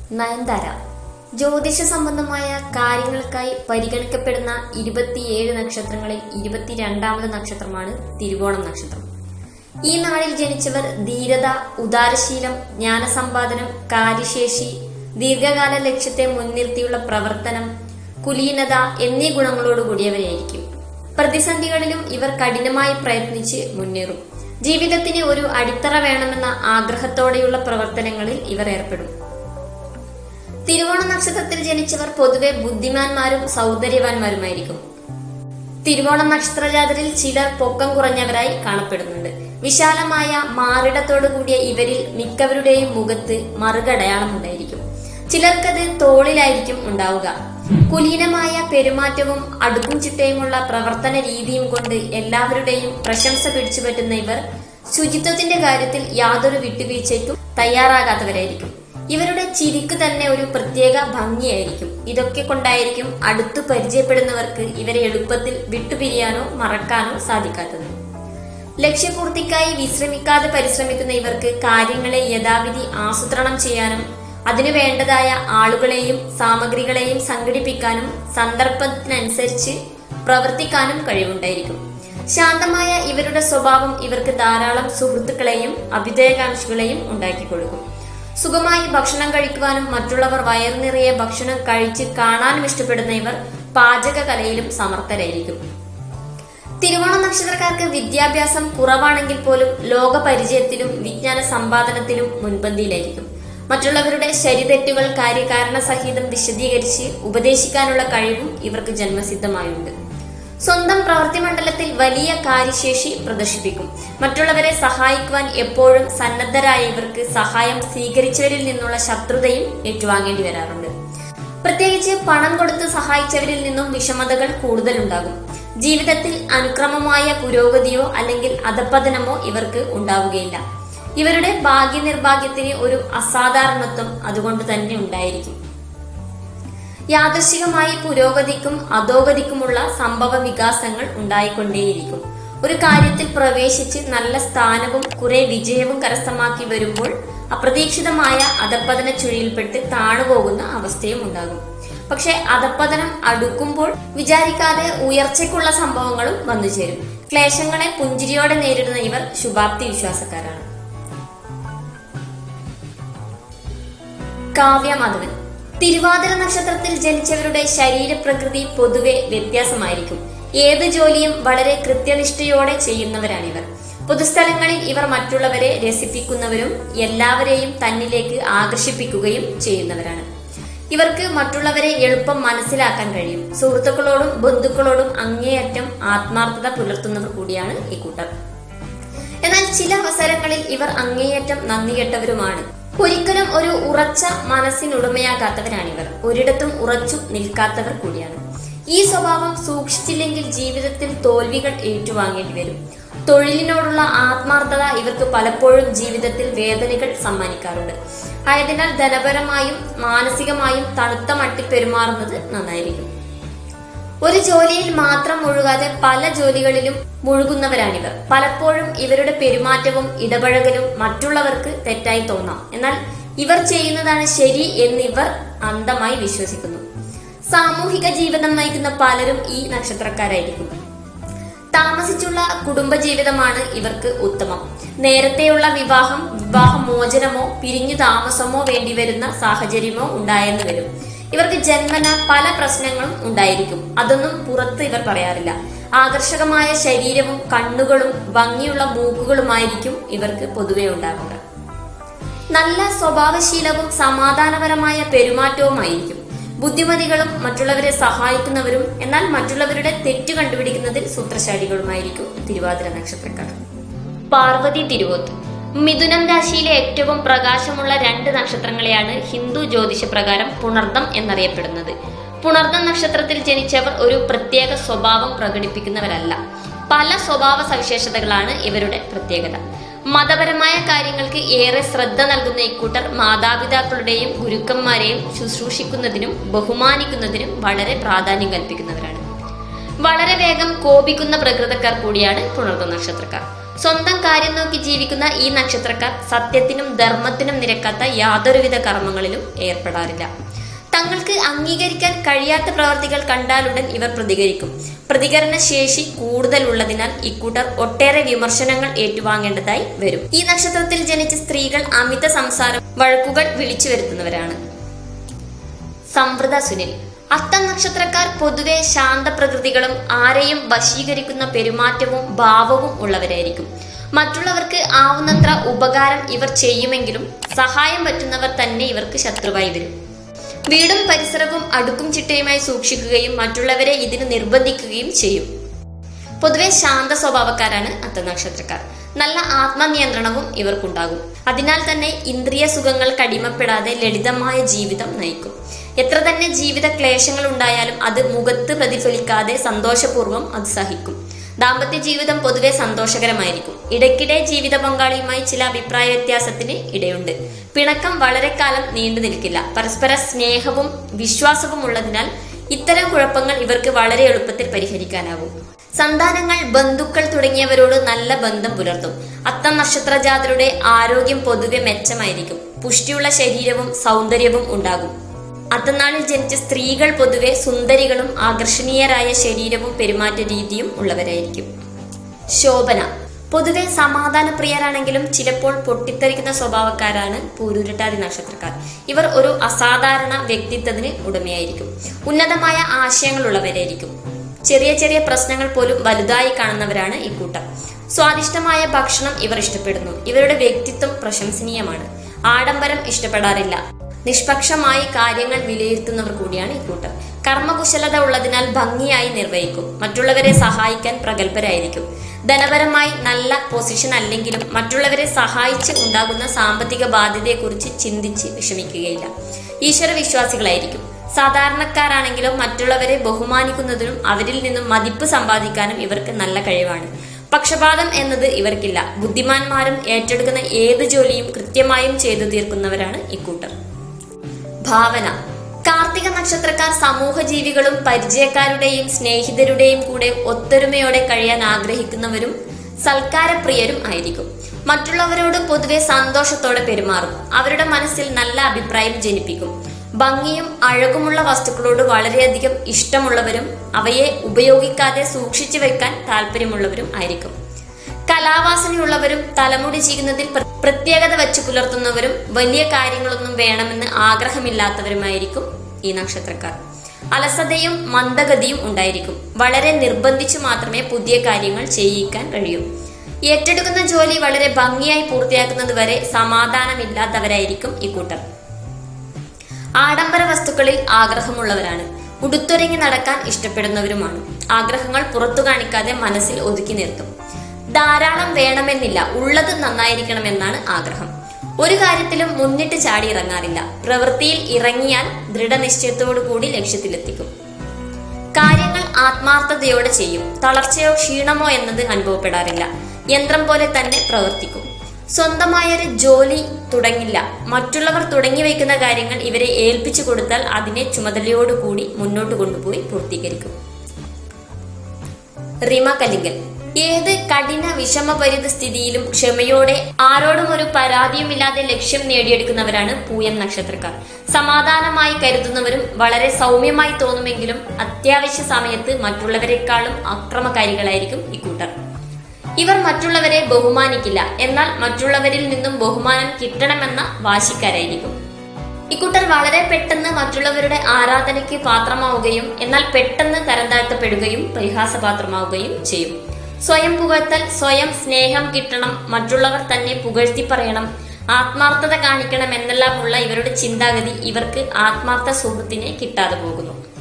നയൻതാര ജ്യോതിഷ സംബന്ധമായ കാര്യങ്ങൾക്കായി പരിഗണിക്കപ്പെടുന്ന ഇരുപത്തിയേഴ് നക്ഷത്രങ്ങളിൽ ഇരുപത്തിരണ്ടാമത് നക്ഷത്രമാണ് തിരുവോണം നക്ഷത്രം ഈ നാളിൽ ജനിച്ചവർ ധീരത ഉദാരശീലം ജ്ഞാനസമ്പാദനം കാര്യശേഷി ദീർഘകാല ലക്ഷ്യത്തെ മുൻനിർത്തിയുള്ള പ്രവർത്തനം കുലീനത എന്നീ ഗുണങ്ങളോടുകൂടിയവരായിരിക്കും പ്രതിസന്ധികളിലും ഇവർ കഠിനമായി പ്രയത്നിച്ച് മുന്നേറും ജീവിതത്തിന് ഒരു അടിത്തറ വേണമെന്ന ആഗ്രഹത്തോടെയുള്ള പ്രവർത്തനങ്ങളിൽ ഇവർ ഏർപ്പെടും തിരുവോണ നക്ഷത്രത്തിൽ ജനിച്ചവർ പൊതുവെ ബുദ്ധിമാന്മാരും സൗന്ദര്യവാന്മാരുമായിരിക്കും തിരുവോണം നക്ഷത്രജാതരിൽ ചിലർ പൊക്കം കുറഞ്ഞവരായി കാണപ്പെടുന്നുണ്ട് വിശാലമായ മാറിടത്തോടു കൂടിയ ഇവരിൽ മിക്കവരുടെയും മുഖത്ത് മറുകടയാളം ഉണ്ടായിരിക്കും ചിലർക്കത് തോളിലായിരിക്കും ഉണ്ടാവുക കുലീനമായ പെരുമാറ്റവും അടുക്കും ചിട്ടയുമുള്ള പ്രവർത്തന രീതിയും കൊണ്ട് എല്ലാവരുടെയും പ്രശംസ പിടിച്ചുപറ്റുന്ന ഇവർ ശുചിത്വത്തിന്റെ കാര്യത്തിൽ യാതൊരു വിട്ടുവീഴ്ചയ്ക്കും തയ്യാറാകാത്തവരായിരിക്കും ഇവരുടെ ചിരിക്ക് തന്നെ ഒരു പ്രത്യേക ഭംഗിയായിരിക്കും ഇതൊക്കെ കൊണ്ടായിരിക്കും അടുത്തു പരിചയപ്പെടുന്നവർക്ക് ഇവരെ എളുപ്പത്തിൽ വിട്ടുപിരിയാനോ മറക്കാനോ സാധിക്കാത്തത് ലക്ഷ്യപൂർത്തിക്കായി വിശ്രമിക്കാതെ പരിശ്രമിക്കുന്ന ഇവർക്ക് കാര്യങ്ങളെ യഥാവിധി ആസൂത്രണം ചെയ്യാനും അതിനു വേണ്ടതായ ആളുകളെയും സാമഗ്രികളെയും സംഘടിപ്പിക്കാനും സന്ദർഭത്തിനനുസരിച്ച് പ്രവർത്തിക്കാനും കഴിവുണ്ടായിരിക്കും ശാന്തമായ ഇവരുടെ സ്വഭാവം ഇവർക്ക് ധാരാളം സുഹൃത്തുക്കളെയും അഭ്യുദയകാംക്ഷികളെയും ഉണ്ടാക്കി കൊടുക്കും സുഖമായി ഭക്ഷണം കഴിക്കുവാനും മറ്റുള്ളവർ വയറു നിറയെ ഭക്ഷണം കഴിച്ച് കാണാനും ഇഷ്ടപ്പെടുന്ന ഇവർ പാചക കലയിലും സമർത്ഥരായിരിക്കും തിരുവോണ നക്ഷത്രക്കാർക്ക് വിദ്യാഭ്യാസം കുറവാണെങ്കിൽ പോലും ലോക പരിചയത്തിലും വിജ്ഞാന സമ്പാദനത്തിലും മുൻപന്തിയിലായിരിക്കും മറ്റുള്ളവരുടെ ശരിതെറ്റുകൾ കാര്യകാരണ സഹിതം വിശദീകരിച്ച് ഉപദേശിക്കാനുള്ള കഴിവും ഇവർക്ക് ജന്മസിദ്ധമായുണ്ട് സ്വന്തം പ്രവൃത്തി മണ്ഡലത്തിൽ വലിയ കാര്യശേഷി പ്രദർശിപ്പിക്കും മറ്റുള്ളവരെ സഹായിക്കുവാൻ എപ്പോഴും സന്നദ്ധരായ ഇവർക്ക് സഹായം സ്വീകരിച്ചവരിൽ നിന്നുള്ള ശത്രുതയും ഏറ്റുവാങ്ങേണ്ടി വരാറുണ്ട് പ്രത്യേകിച്ച് പണം കൊടുത്ത് സഹായിച്ചവരിൽ നിന്നും വിഷമതകൾ കൂടുതലുണ്ടാകും ജീവിതത്തിൽ അനുക്രമമായ പുരോഗതിയോ അല്ലെങ്കിൽ അധപ്പതനമോ ഇവർക്ക് ഉണ്ടാവുകയില്ല ഇവരുടെ ഭാഗ്യനിർഭാഗ്യത്തിന് ഒരു അസാധാരണത്വം അതുകൊണ്ട് തന്നെ ഉണ്ടായിരിക്കും യാദൃശികമായി പുരോഗതിക്കും അധോഗതിക്കുമുള്ള സംഭവ വികാസങ്ങൾ ഉണ്ടായിക്കൊണ്ടേയിരിക്കും ഒരു കാര്യത്തിൽ പ്രവേശിച്ച് നല്ല സ്ഥാനവും കുറെ വിജയവും കരസ്ഥമാക്കി വരുമ്പോൾ അപ്രതീക്ഷിതമായ അധപ്പതന ചുഴിയിൽപ്പെട്ട് താണുപോകുന്ന അവസ്ഥയും ഉണ്ടാകും പക്ഷെ അധപ്പതനം അടുക്കുമ്പോൾ വിചാരിക്കാതെ ഉയർച്ചയ്ക്കുള്ള സംഭവങ്ങളും വന്നു ചേരും ക്ലേശങ്ങളെ പുഞ്ചിരിയോടെ നേരിടുന്ന ഇവർ ശുഭാപ്തി വിശ്വാസക്കാരാണ് കാവ്യ മാധവൻ തിരുവാതിര നക്ഷത്രത്തിൽ ജനിച്ചവരുടെ ശരീരപ്രകൃതി പൊതുവെ വ്യത്യാസമായിരിക്കും ഏത് ജോലിയും വളരെ കൃത്യനിഷ്ഠയോടെ ചെയ്യുന്നവരാണിവർ പൊതുസ്ഥലങ്ങളിൽ ഇവർ മറ്റുള്ളവരെ രസിപ്പിക്കുന്നവരും എല്ലാവരെയും തന്നിലേക്ക് ആകർഷിപ്പിക്കുകയും ചെയ്യുന്നവരാണ് ഇവർക്ക് മറ്റുള്ളവരെ എളുപ്പം മനസ്സിലാക്കാൻ കഴിയും സുഹൃത്തുക്കളോടും ബന്ധുക്കളോടും അങ്ങേയറ്റം ആത്മാർത്ഥത പുലർത്തുന്നവർ കൂടിയാണ് ഇക്കൂട്ടർ എന്നാൽ ചില അവസരങ്ങളിൽ ഇവർ അങ്ങേയറ്റം നന്ദികെട്ടവരുമാണ് ഒരിക്കലും ഒരു ഉറച്ച മനസ്സിനുടമയാകാത്തവരാണിവർ ഒരിടത്തും ഉറച്ചു നിൽക്കാത്തവർ കൂടിയാണ് ഈ സ്വഭാവം സൂക്ഷിച്ചില്ലെങ്കിൽ ജീവിതത്തിൽ തോൽവികൾ ഏറ്റുവാങ്ങേണ്ടി വരും തൊഴിലിനോടുള്ള ആത്മാർത്ഥത ഇവർക്ക് പലപ്പോഴും ജീവിതത്തിൽ വേദനകൾ സമ്മാനിക്കാറുണ്ട് ആയതിനാൽ ധനപരമായും മാനസികമായും തണുത്ത മട്ടിൽ പെരുമാറുന്നത് നന്നായിരിക്കും ഒരു ജോലിയിൽ മാത്രം മുഴുകാതെ പല ജോലികളിലും മുഴുകുന്നവരാണിവർ പലപ്പോഴും ഇവരുടെ പെരുമാറ്റവും ഇടപഴകലും മറ്റുള്ളവർക്ക് തെറ്റായി തോന്നാം എന്നാൽ ഇവർ ചെയ്യുന്നതാണ് ശരി എന്നിവർ അന്ധമായി വിശ്വസിക്കുന്നു സാമൂഹിക ജീവിതം നയിക്കുന്ന പലരും ഈ നക്ഷത്രക്കാരായിരിക്കും താമസിച്ചുള്ള കുടുംബജീവിതമാണ് ഇവർക്ക് ഉത്തമം നേരത്തെയുള്ള വിവാഹം വിവാഹമോചനമോ പിരിഞ്ഞു താമസമോ വേണ്ടിവരുന്ന സാഹചര്യമോ ഉണ്ടായെന്ന് വരും ഇവർക്ക് ജന്മന പല പ്രശ്നങ്ങളും ഉണ്ടായിരിക്കും അതൊന്നും പുറത്ത് ഇവർ പറയാറില്ല ആകർഷകമായ ശരീരവും കണ്ണുകളും ഭംഗിയുള്ള മൂക്കുകളുമായിരിക്കും ഇവർക്ക് പൊതുവെ ഉണ്ടാകുക നല്ല സ്വഭാവശീലവും സമാധാനപരമായ പെരുമാറ്റവുമായിരിക്കും ബുദ്ധിമതികളും മറ്റുള്ളവരെ സഹായിക്കുന്നവരും എന്നാൽ മറ്റുള്ളവരുടെ തെറ്റു കണ്ടുപിടിക്കുന്നതിൽ സൂത്രശാലികളുമായിരിക്കും തിരുവാതിര നക്ഷത്രക്കാർ പാർവതി തിരുവോത്ത് മിഥുനം രാശിയിലെ ഏറ്റവും പ്രകാശമുള്ള രണ്ട് നക്ഷത്രങ്ങളെയാണ് ഹിന്ദു ജ്യോതിഷ പ്രകാരം പുണർദം എന്നറിയപ്പെടുന്നത് പുണർദം നക്ഷത്രത്തിൽ ജനിച്ചവർ ഒരു പ്രത്യേക സ്വഭാവം പ്രകടിപ്പിക്കുന്നവരല്ല പല സ്വഭാവ സവിശേഷതകളാണ് ഇവരുടെ പ്രത്യേകത മതപരമായ കാര്യങ്ങൾക്ക് ഏറെ ശ്രദ്ധ നൽകുന്ന ഇക്കൂട്ടർ മാതാപിതാക്കളുടെയും ഗുരുക്കന്മാരെയും ശുശ്രൂഷിക്കുന്നതിനും ബഹുമാനിക്കുന്നതിനും വളരെ പ്രാധാന്യം കൽപ്പിക്കുന്നവരാണ് വളരെ വേഗം കോപിക്കുന്ന പ്രകൃതക്കാർ കൂടിയാണ് പുണർദ നക്ഷത്രക്കാർ സ്വന്തം കാര്യം നോക്കി ജീവിക്കുന്ന ഈ നക്ഷത്രക്കാർ സത്യത്തിനും ധർമ്മത്തിനും നിരക്കാത്ത യാതൊരുവിധ കർമ്മങ്ങളിലും ഏർപ്പെടാറില്ല തങ്ങൾക്ക് അംഗീകരിക്കാൻ കഴിയാത്ത പ്രവർത്തികൾ കണ്ടാലുടൻ ഇവർ പ്രതികരിക്കും പ്രതികരണ ശേഷി കൂടുതൽ ഉള്ളതിനാൽ ഇക്കൂട്ടർ ഒട്ടേറെ വിമർശനങ്ങൾ ഏറ്റുവാങ്ങേണ്ടതായി വരും ഈ നക്ഷത്രത്തിൽ ജനിച്ച സ്ത്രീകൾ അമിത സംസാരം വഴക്കുകൾ വിളിച്ചു വരുത്തുന്നവരാണ് സംവൃത സുനിൽ അത്തം നക്ഷത്രക്കാർ പൊതുവെ ശാന്തപ്രകൃതികളും ആരെയും വശീകരിക്കുന്ന പെരുമാറ്റവും ഭാവവും ഉള്ളവരായിരിക്കും മറ്റുള്ളവർക്ക് ആവുന്നത്ര ഉപകാരം ഇവർ ചെയ്യുമെങ്കിലും സഹായം പറ്റുന്നവർ തന്നെ ഇവർക്ക് ശത്രുവായി വരും വീടും പരിസരവും അടുക്കും ചിട്ടയുമായി സൂക്ഷിക്കുകയും മറ്റുള്ളവരെ ഇതിന് നിർബന്ധിക്കുകയും ചെയ്യും പൊതുവെ ശാന്ത സ്വഭാവക്കാരാണ് അത്ത നക്ഷത്രക്കാർ നല്ല ആത്മനിയന്ത്രണവും ഇവർക്കുണ്ടാകും അതിനാൽ തന്നെ ഇന്ദ്രിയ സുഖങ്ങൾക്ക് അടിമപ്പെടാതെ ലളിതമായ ജീവിതം നയിക്കും എത്ര തന്നെ ജീവിത ക്ലേശങ്ങൾ ഉണ്ടായാലും അത് മുഖത്ത് പ്രതിഫലിക്കാതെ സന്തോഷപൂർവ്വം അത് സഹിക്കും ദാമ്പത്യ ജീവിതം പൊതുവെ സന്തോഷകരമായിരിക്കും ഇടയ്ക്കിടെ ജീവിത പങ്കാളിയുമായി ചില അഭിപ്രായ വ്യത്യാസത്തിന് ഇടയുണ്ട് പിണക്കം വളരെ കാലം നീണ്ടു നിൽക്കില്ല പരസ്പര സ്നേഹവും വിശ്വാസവും ഉള്ളതിനാൽ ഇത്തരം കുഴപ്പങ്ങൾ ഇവർക്ക് വളരെ എളുപ്പത്തിൽ പരിഹരിക്കാനാവും സന്താനങ്ങൾ ബന്ധുക്കൾ തുടങ്ങിയവരോട് നല്ല ബന്ധം പുലർത്തും അത്തം നക്ഷത്രജാതരുടെ ആരോഗ്യം പൊതുവെ മെച്ചമായിരിക്കും പുഷ്ടിയുള്ള ശരീരവും സൗന്ദര്യവും ഉണ്ടാകും അത്തനാളിൽ ജനിച്ച സ്ത്രീകൾ പൊതുവെ സുന്ദരികളും ആകർഷണീയരായ ശരീരവും പെരുമാറ്റ രീതിയും ഉള്ളവരായിരിക്കും ശോഭന പൊതുവെ സമാധാനപ്രിയരാണെങ്കിലും ചിലപ്പോൾ പൊട്ടിത്തെറിക്കുന്ന സ്വഭാവക്കാരാണ് പൂരുരുട്ടാതി നക്ഷത്രക്കാർ ഇവർ ഒരു അസാധാരണ വ്യക്തിത്വത്തിന് ഉടമയായിരിക്കും ഉന്നതമായ ആശയങ്ങളുള്ളവരായിരിക്കും ചെറിയ ചെറിയ പ്രശ്നങ്ങൾ പോലും വലുതായി കാണുന്നവരാണ് ഇക്കൂട്ടർ സ്വാദിഷ്ടമായ ഭക്ഷണം ഇവർ ഇഷ്ടപ്പെടുന്നു ഇവരുടെ വ്യക്തിത്വം പ്രശംസനീയമാണ് ആഡംബരം ഇഷ്ടപ്പെടാറില്ല നിഷ്പക്ഷമായി കാര്യങ്ങൾ വിലയിരുത്തുന്നവർ കൂടിയാണ് ഇക്കൂട്ടർ കർമ്മകുശലത ഉള്ളതിനാൽ ഭംഗിയായി നിർവഹിക്കും മറ്റുള്ളവരെ സഹായിക്കാൻ പ്രഗത്ഭരായിരിക്കും ധനപരമായി നല്ല പൊസിഷൻ അല്ലെങ്കിലും മറ്റുള്ളവരെ സഹായിച്ച് ഉണ്ടാകുന്ന സാമ്പത്തിക ബാധ്യതയെക്കുറിച്ച് ചിന്തിച്ച് വിഷമിക്കുകയില്ല ഈശ്വര വിശ്വാസികളായിരിക്കും സാധാരണക്കാരാണെങ്കിലും മറ്റുള്ളവരെ ബഹുമാനിക്കുന്നതിനും അവരിൽ നിന്നും മതിപ്പ് സമ്പാദിക്കാനും ഇവർക്ക് നല്ല കഴിവാണ് പക്ഷപാതം എന്നത് ഇവർക്കില്ല ബുദ്ധിമാന്മാരും ഏറ്റെടുക്കുന്ന ഏത് ജോലിയും കൃത്യമായും ചെയ്തു തീർക്കുന്നവരാണ് ഇക്കൂട്ടർ ഭാവന കാർത്തിക നക്ഷത്രക്കാർ സമൂഹ ജീവികളും പരിചയക്കാരുടെയും സ്നേഹിതരുടെയും കൂടെ ഒത്തൊരുമയോടെ കഴിയാൻ ആഗ്രഹിക്കുന്നവരും സൽക്കാരപ്രിയരും ആയിരിക്കും മറ്റുള്ളവരോട് പൊതുവെ സന്തോഷത്തോടെ പെരുമാറും അവരുടെ മനസ്സിൽ നല്ല അഭിപ്രായം ജനിപ്പിക്കും ഭംഗിയും അഴകുമുള്ള വസ്തുക്കളോട് വളരെയധികം ഇഷ്ടമുള്ളവരും അവയെ ഉപയോഗിക്കാതെ സൂക്ഷിച്ചു വെക്കാൻ താല്പര്യമുള്ളവരും ആയിരിക്കും കലാവാസനയുള്ളവരും തലമുടി ചെയ്യുന്നതിൽ പ്ര- പ്രത്യേകത വെച്ച് പുലർത്തുന്നവരും വലിയ കാര്യങ്ങളൊന്നും വേണമെന്ന് ആഗ്രഹമില്ലാത്തവരുമായിരിക്കും ഈ നക്ഷത്രക്കാർ അലസതയും മന്ദഗതിയും ഉണ്ടായിരിക്കും വളരെ നിർബന്ധിച്ചു മാത്രമേ പുതിയ കാര്യങ്ങൾ ചെയ്യിക്കാൻ കഴിയൂ ഏറ്റെടുക്കുന്ന ജോലി വളരെ ഭംഗിയായി പൂർത്തിയാക്കുന്നത് വരെ സമാധാനമില്ലാത്തവരായിരിക്കും ഇക്കൂട്ടർ ആഡംബര വസ്തുക്കളിൽ ആഗ്രഹമുള്ളവരാണ് ഉടുത്തൊരുങ്ങി നടക്കാൻ ഇഷ്ടപ്പെടുന്നവരുമാണ് ആഗ്രഹങ്ങൾ പുറത്തു കാണിക്കാതെ മനസ്സിൽ ഒതുക്കി നിർത്തും ധാരാളം വേണമെന്നില്ല ഉള്ളത് നന്നായിരിക്കണമെന്നാണ് ആഗ്രഹം ഒരു കാര്യത്തിലും മുന്നിട്ട് ചാടി ഇറങ്ങാറില്ല പ്രവൃത്തിയിൽ ഇറങ്ങിയാൽ ദൃഢനിശ്ചയത്തോടു കൂടി ലക്ഷ്യത്തിലെത്തിക്കും കാര്യങ്ങൾ ആത്മാർത്ഥതയോടെ ചെയ്യും തളർച്ചയോ ക്ഷീണമോ എന്നത് അനുഭവപ്പെടാറില്ല യന്ത്രം പോലെ തന്നെ പ്രവർത്തിക്കും സ്വന്തമായൊരു ജോലി തുടങ്ങില്ല മറ്റുള്ളവർ തുടങ്ങി വയ്ക്കുന്ന കാര്യങ്ങൾ ഇവരെ ഏൽപ്പിച്ചു കൊടുത്താൽ അതിനെ ചുമതലയോടുകൂടി മുന്നോട്ട് കൊണ്ടുപോയി പൂർത്തീകരിക്കും റിമ കലിങ്കൽ ഏത് കഠിന വിഷമപരിത സ്ഥിതിയിലും ക്ഷമയോടെ ആരോടും ഒരു പരാതിയുമില്ലാതെ ലക്ഷ്യം നേടിയെടുക്കുന്നവരാണ് പൂയം നക്ഷത്രക്കാർ സമാധാനമായി കരുതുന്നവരും വളരെ സൗമ്യമായി തോന്നുമെങ്കിലും അത്യാവശ്യ സമയത്ത് മറ്റുള്ളവരെക്കാളും അക്രമകാരികളായിരിക്കും ഇക്കൂട്ടർ ഇവർ മറ്റുള്ളവരെ ബഹുമാനിക്കില്ല എന്നാൽ മറ്റുള്ളവരിൽ നിന്നും ബഹുമാനം കിട്ടണമെന്ന വാശിക്കാരായിരിക്കും ഇക്കൂട്ടർ വളരെ പെട്ടെന്ന് മറ്റുള്ളവരുടെ ആരാധനയ്ക്ക് പാത്രമാവുകയും എന്നാൽ പെട്ടെന്ന് തരം താഴ്ത്തപ്പെടുകയും പരിഹാസപാത്രമാവുകയും ചെയ്യും സ്വയം പുകഴ്ത്തൽ സ്വയം സ്നേഹം കിട്ടണം മറ്റുള്ളവർ തന്നെ പുകഴ്ത്തി പറയണം ആത്മാർത്ഥത കാണിക്കണം എന്നെല്ലാമുള്ള ഇവരുടെ ചിന്താഗതി ഇവർക്ക് ആത്മാർത്ഥ സുഹൃത്തിനെ കിട്ടാതെ പോകുന്നു